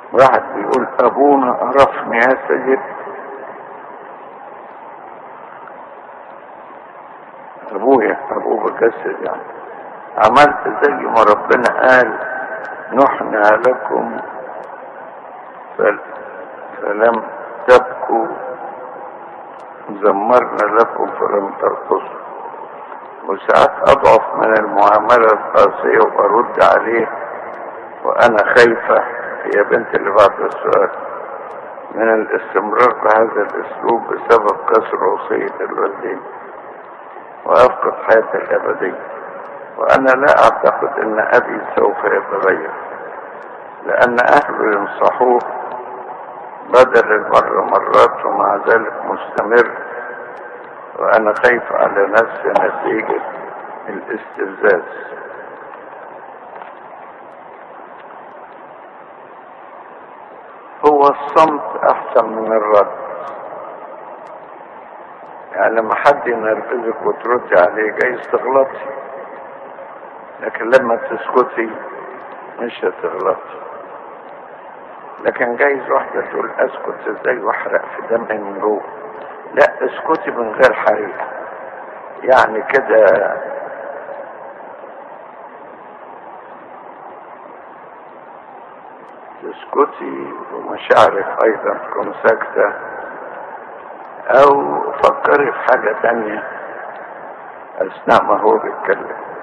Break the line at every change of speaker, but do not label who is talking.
واحد بيقول ابونا عرفني يا سيد ابويا ابوه بجسد يعني عملت زي ما ربنا قال نحن لكم فل... فلم تبكوا زمرنا لكم فلم ترقصوا وساعات اضعف من المعاملة القاسية وارد عليه وانا خايفة هي بنت اللي بعد السؤال من الاستمرار بهذا الاسلوب بسبب كسر وصية الوالدين وافقد حياتي الابدية وانا لا اعتقد ان ابي سوف يتغير لان اهله ينصحوه بدل المرة مرات ومع ذلك مستمر وانا خايف على نفسي نتيجة الاستفزاز هو الصمت احسن من الرد يعني لما حد ينرفزك وتردي عليه جايز تغلطي لكن لما تسكتي مش هتغلطي لكن جايز واحدة تقول اسكت ازاي واحرق في دمي من جوه لا اسكتي من غير حريقة يعني كده تسكتي ومشاعرك ايضا تكون ساكتة او فكري في حاجة تانية اثناء ما هو بيتكلم